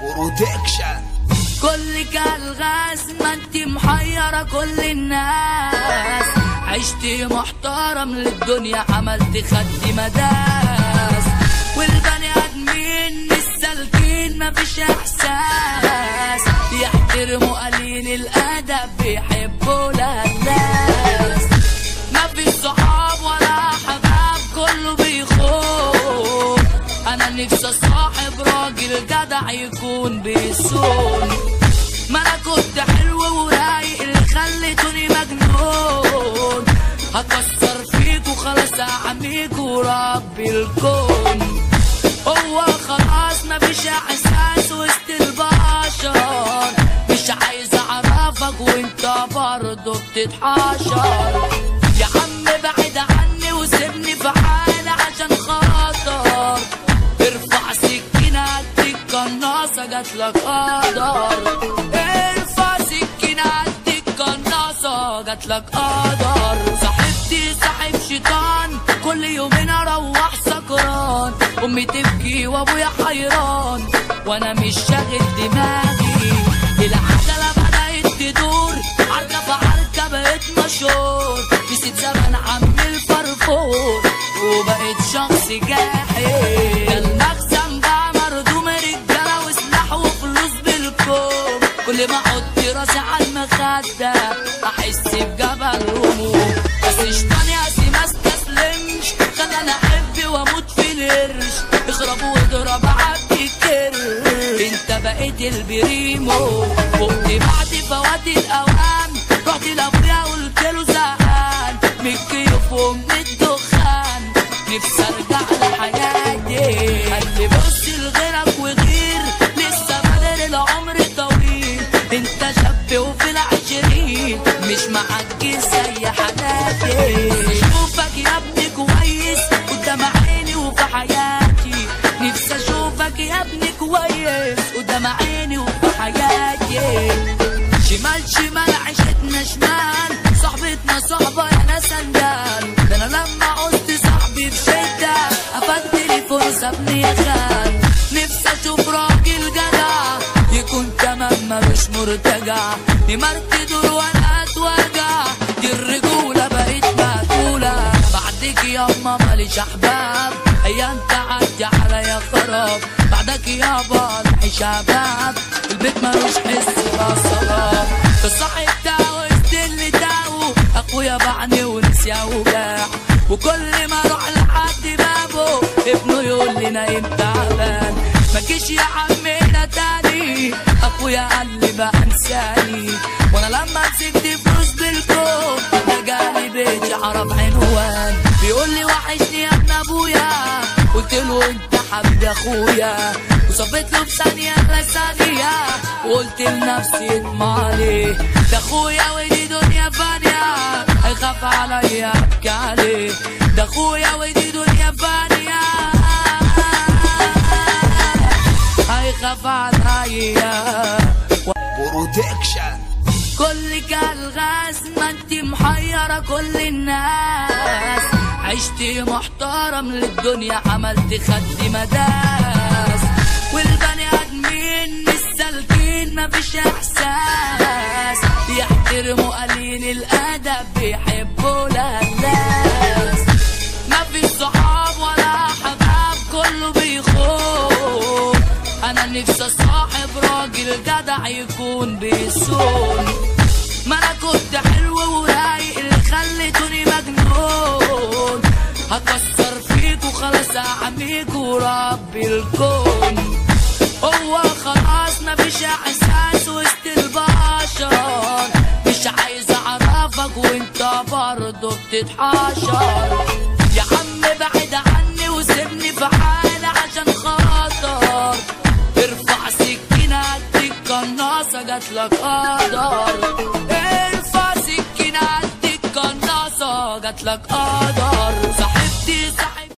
برودكشن كل كالغاز ما انت محيرة كل الناس عشتي محترم للدنيا عملت خدي مداس والبني ادمين مش سالكين مفيش احساس يحترموا قليل الادب بيحبوا الناس مفيش صحاب ولا حباب كله بيخون انا نفسي اصاحب راجل جدع يكون بيسون ما انا كنت حلو ورايق اللي خليتوني مجنون هكسر فيك وخلاص اعميك وربي الكون هو خلاص مفيش احساس وسط البشر مش عايز اعرفك وانت برضه بتتحشر يا عم بعد عني وسيبني في حالي عشان خاطر ارفع سكينة اديك قناصة جاتلك قدر ارفع سكينة اديك قناصة جاتلك قدر صاحبتي صاحب شيطان كل يومين اروح سكران امي تبكي وابويا حيران وانا مش شاغل دماغي العجلة بدأت تدور عركة في عركة بقيت مشهور نسيت زمن عم الفرفور وبقيت شخص جاحد ده المخزن بقى مردوم رجالة وسلاح وفلوس بالكوم كل ما احط راسي على المخدة احس بجبل هموم بس شيطان يا سي ما استسلمش خلاني احب واموت في القرش اخرب واضرب عبد الكر انت بقيت البريمو فقت بعد فوات الاوان رحت لابويا قلت له زهقان من الكيف ومن الدخان نفسي ارجع لحياتي قال لي بص لغيرك وغير لسه بدل العمر طويل انت شاب وفي العشرين مش معجز زي حالاتي اشوفك يا ابني كويس قدام عيني وفي حياتي نفسي اشوفك يا ابني كويس قدام عيني وفي حياتي شمال شمال عشتنا شمال صاحبتنا صحبة انا سندال ده انا لما عوزت صاحبي في شدة قفلت تليفون سابني يا خال نفسي اشوف راجل جدع يكون تمام ملوش مرتجع نمرت دور وانا اتوجع دي الرجولة بقيت مقتولة بعدك ياما ماليش احباب ايام تعدي عليا خراب بعدك يابا الحي شباب البيت ملوش حس ولا صلاة الصاحب بتاعه يستل بتاعه اخويا باعني ونسي اوجاع وكل ما اروح لحد بابه ابنه يقول لي نايم تعبان ما تجيش يا عمنا تاني اخويا قال لي بقى انساني وانا لما مسكت فلوس بالكون ده جالي بيتي عرف عنوان بيقول لي وحشني يا ابن ابويا قلت له انت حبيبي اخويا وصفيت له بثانية لا ثانية وقلت لنفسي اطمع عليه ده اخويا ودي دنيا فانية هيخاف عليا ابكي عليه ده اخويا ودي دنيا فانية هيخاف عليا برودكشن كل كالغاز ما انت محيرة كل الناس عشتي محترم للدنيا عملت خدي مداس والبني ادمين مش سالكين مفيش احساس يحترموا قليل الادب بيحبوا الناس مفيش صحاب ولا حباب كله بيخون انا نفسي اصاحب راجل جدع يكون بيسون ما انا كنت حلو ورايق اللي خليتوني مجنون هكسر فيك وخلاص اعميك وربي الكون هو خلاص مفيش احساس وسط البشر مش عايز اعرفك وانت برضه بتتحشر يا عم بعد عني وسيبني في حالي عشان خاطر ارفع سكينة اديك قناصة جاتلك قدر ارفع سكينة اديك قناصة جاتلك قدر صح